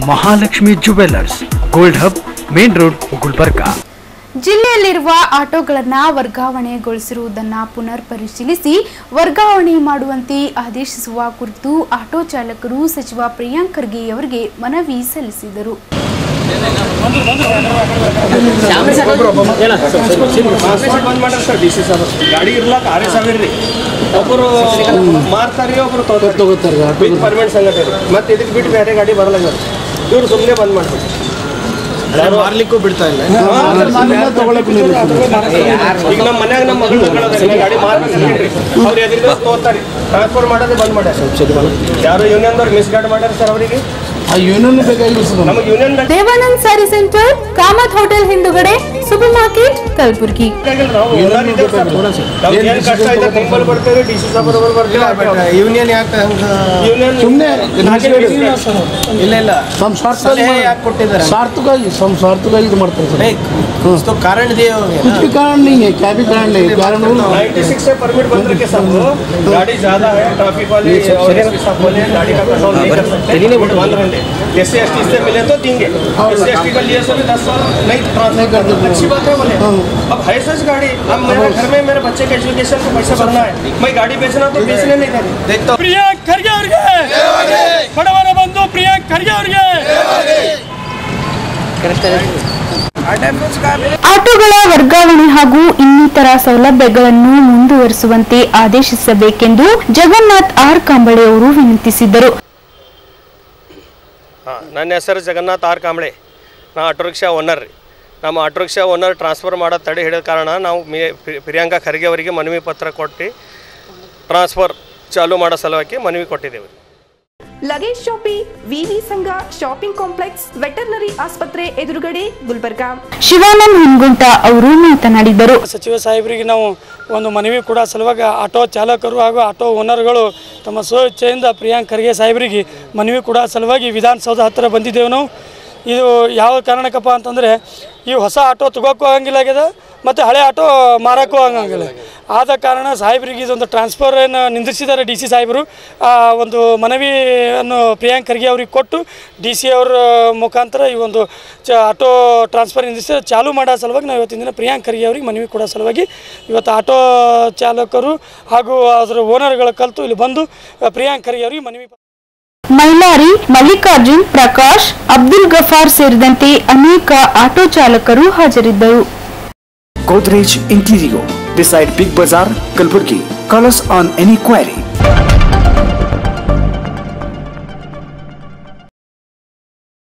Mahalakshmi jewellers gold hub main road Gulbarga ಜಿಲ್ಲೆಯಲ್ಲಿರುವ ಆಟೋಗಳನ್ನು ವರ್ಗಾವಣೆಗೊಳಿಸಿರುವುದನ್ನು ಪುನರ್ ಪರಿಶೀಲಿಸಿ ವರ್ಗಾವಣೆ ಮಾಡುವಂತೆ ಆದೇಶಿಸುವ ಕುರಿತು ಆಟೋ ಚಾಲಕರು ಸಚಿವ ಪ್ರಿಯಾಂಕ್ ಖರ್ಗೆ ಅವರಿಗೆ ಮನವಿ ಸಲ್ಲಿಸಿದರು ಬಂದ್ ಮಾಡ್ರಿ ಸರ್ ಡಿ ಸಿ ಸರ್ ಗಾಡಿ ಇರ್ಲಾಕ ಆರೇ ಸಾವಿರ ರೀ ಒಬ್ಬರು ಮಾರ್ತಾರಿ ಒಬ್ರು ತಗೋತಾರೆ ವಿತ್ ಪರ್ಮನೆಂಟ್ ಸಂಘಟನೆ ರೀ ಮತ್ತೆ ಇದಕ್ಕೆ ಬಿಟ್ಟು ಬೇರೆ ಗಾಡಿ ಬರಲ್ಲ ಇವ್ರು ಸುಮ್ಮನೆ ಬಂದ್ ಮಾಡ್ಬೇಕು ಮಾರ್ಲಿಕ್ಕೂ ಬಿಡ್ತಾ ಇಲ್ಲ ಈಗ ನಮ್ಮ ಮನ್ಯಾಗ ನಮ್ಮ ಮಗಳು ತಗೊಳ್ಳೋದಿಲ್ಲ ಗಾಡಿ ಮಾರ್ಬೇಕಲ್ರಿ ಅವ್ರು ಎದ್ರಿಂದ ತಗೋತಾರೆ ಟ್ರಾನ್ಸ್ಫರ್ ಮಾಡೋದೇ ಬಂದ್ ಮಾಡ್ಯಾರ ಯಾರು ಯೂನಿಯನ್ದವ್ರು ಮಿಸ್ ಗಾರ್ಡ್ ಮಾಡ್ಯಾರ ಸರ್ ಅವರಿಗೆ ಆ ಯೂನಿಯನ್ ಬೇಕಾಗಿಲ್ಲ ಸರ್ ನಮಗೆ union Devanand sari centre Kamath hotel ಹಿಂದುಗಡೆ ಸೂಪರ್ ಮಾರ್ಕೆಟ್ ಕಲಬುರಗಿ ನಮ್ಗೆ ಏನ್ ಕಷ್ಟ ಇದೆ ನಿಮ್ಮಲ್ಲಿ ಬರ್ತೇವೆ ಡಿ ಸಿ ಸಾಬರ್ ಬರ್ತೇವೆ ಯೂನಿಯನ್ ಯಾಕೆ ಯೂನಿಯನ್ ಸುಮ್ಮನೆ ಇಲ್ಲ ಇಲ್ಲ ನಮ್ಮ ಸ್ವಾರ್ಥ ಸಲಹೆ ಯಾಕೆ ಕೊಟ್ಟಿದ್ದಾರೆ ಸ್ವಾರ್ಥಕ್ಕಾಗಿ ನಮ್ಮ ಸ್ವಾರ್ಥಕ್ಕಾಗಿ ಇದು ಮಾಡ್ತಾರೆ ಸರ್ कुछ तो कारण दिए होंगे कुछ भी कारण नहीं है क्या भी कारण नहीं है कारण वो 96 से परमिट बंद रखे सब गाड़ी ज्यादा है ट्रैफिक वाले और एसपी साहब बोले गाड़ी का कंट्रोल नहीं कर सकते परमिट बंद रहेंगे एस सी एस टी से मिले तो देंगे एस सी एस टी का लिए से भी दस साल नहीं ट्रांसफर कर देते अच्छी बात है बोले अब है सच गाड़ी अब मेरे घर में मेरे बच्चे के एजुकेशन को पैसा भरना है मैं गाड़ी बेचना तो बेचने नहीं देंगे देखता ಪ್ರಿಯಾಂಕ್ ಖರ್ಗೆ ಅವ್ರಿಗೆ ಬಡವರ ಬಂಧು ಪ್ರಿಯಾಂಕ್ ಖರ್ಗೆ ಅವ್ರಿಗೆ ಆಟೋಗಳ ವರ್ಗಾವಣೆ ಹಾಗೂ ಇನ್ನಿತರ ಸೌಲಭ್ಯಗಳನ್ನು ಮುಂದುವರಿಸುವಂತೆ ಆದೇಶಿಸಬೇಕೆಂದು ಜಗನ್ನಾಥ್ ಆರ್ ಕಾಂಬಳೆ ಅವರು ವಿನಂತಿಸಿದ್ದರು ಹಾಂ ನನ್ನ ಹೆಸರು ಜಗನ್ನಾಥ್ ಆರ್ ಕಾಂಬಳೆ ನಾ ಆಟೋ ರಿಕ್ಷಾ ಓನರ್ ರೀ ನಮ್ಮ ಆಟೋ ರಿಕ್ಷಾ ಓನರ್ ಟ್ರಾನ್ಸ್ಫರ್ ಮಾಡೋದು ತಡೆ ಹಿಡಿದ ಕಾರಣ ನಾವು ಮಿ ಪ್ರಿ- ಪ್ರಿಯಾಂಕಾ ಖರ್ಗೆ ಅವರಿಗೆ ಮನವಿ ಪತ್ರ ಕೊಟ್ಟು ಟ್ರಾನ್ಸ್ಫರ್ ಚಾಲೂ ಮಾಡೋ ಸಲುವಾಗಿ ಮನವಿ ಕೊಟ್ಟಿದ್ದೇವೆ ಲಗೇಜ್ ಶಾಪಿ ವಿವಿ ಸಂಘ ಶಾಪಿಂಗ್ ಕಾಂಪ್ಲೆಕ್ಸ್ ವೆಟರ್ನರಿ ಆಸ್ಪತ್ರೆ ಎದುರುಗಡೆ ಗುಲ್ಬರ್ಗಾ ಶಿವಾನಂದ್ ಹುನ್ಗುಂಟ ಅವರು ಮಾತನಾಡಿದರು ಸಚಿವ ಸಾಹೇಬರಿಗೆ ನಾವು ಒಂದು ಮನವಿ ಕೂಡ ಸಲುವಾಗಿ ಆಟೋ ಚಾಲಕರು ಹಾಗೂ ಆಟೋ ಓನರ್ಗಳು ತಮ್ಮ ಸ್ವ ಇಚ್ಛೆಯಿಂದ ಪ್ರಿಯಾಂಕ್ ಖರ್ಗೆ ಸಾಹೇಬರಿಗೆ ಮನವಿ ಕೂಡ ಸಲುವಾಗಿ ವಿಧಾನಸೌಧ ಹತ್ತಿರ ಬಂದಿದ್ದೇವೆ ನಾವು ಇದು ಯಾವ ಕಾರಣಕ್ಕಪ್ಪ ಅಂತಂದರೆ ಈ ಹೊಸ ಆಟೋ ತಗೋಕ್ಕೂ ಆಗಂಗಿಲ್ಲ ಆಗ್ಯದ ಮತ್ತು ಹಳೆ ಆಟೋ ಮಾರೋಕ್ಕೂ ಆಗಂಗಿಲ್ಲ ಆದ ಕಾರಣ ಸಾಹೇಬರಿಗೆ ಇದೊಂದು ಟ್ರಾನ್ಸ್ಫರ್ ಏನು ನಿಂದಿಸಿದ್ದಾರೆ ಡಿ ಸಿ ಸಾಹೇಬರು ಆ ಒಂದು ಮನವಿಯನ್ನು ಪ್ರಿಯಾಂಕ್ ಖರ್ಗೆ ಅವ್ರಿಗೆ ಕೊಟ್ಟು ಡಿ ಸಿ ಅವರ ಮುಖಾಂತರ ಈ ಒಂದು ಚ ಆಟೋ ಟ್ರಾನ್ಸ್ಫರ್ ನಿಂದಿಸಿ ಚಾಲು ಮಾಡೋ ಸಲುವಾಗಿ ನಾವು ಇವತ್ತಿನ ದಿನ ಪ್ರಿಯಾಂಕ್ ಖರ್ಗೆ ಅವ್ರಿಗೆ ಮನವಿ ಕೊಡೋ ಸಲುವಾಗಿ ಇವತ್ತು ಆಟೋ ಚಾಲಕರು ಹಾಗೂ ಅದರ ಓನರ್ಗಳ ಕಲಿತು ಇಲ್ಲಿ ಬಂದು ಆ, ಪ್ರಿಯಾಂಕ್ ಖರ್ಗೆ ಅವರಿಗೆ ಮನವಿ ಮೈಲಾರಿ ಮಲ್ಲಿಕಾರ್ಜುನ್ ಪ್ರಕಾಶ್ ಅಬ್ದುಲ್ ಗಫಾರ್ ಸೇರಿದಂತೆ ಅನೇಕ ಆಟೋ ಚಾಲಕರು ಹಾಜರಿದ್ದರು Godrej Interior beside Big Bazaar, Kalburgi. Call us on any query.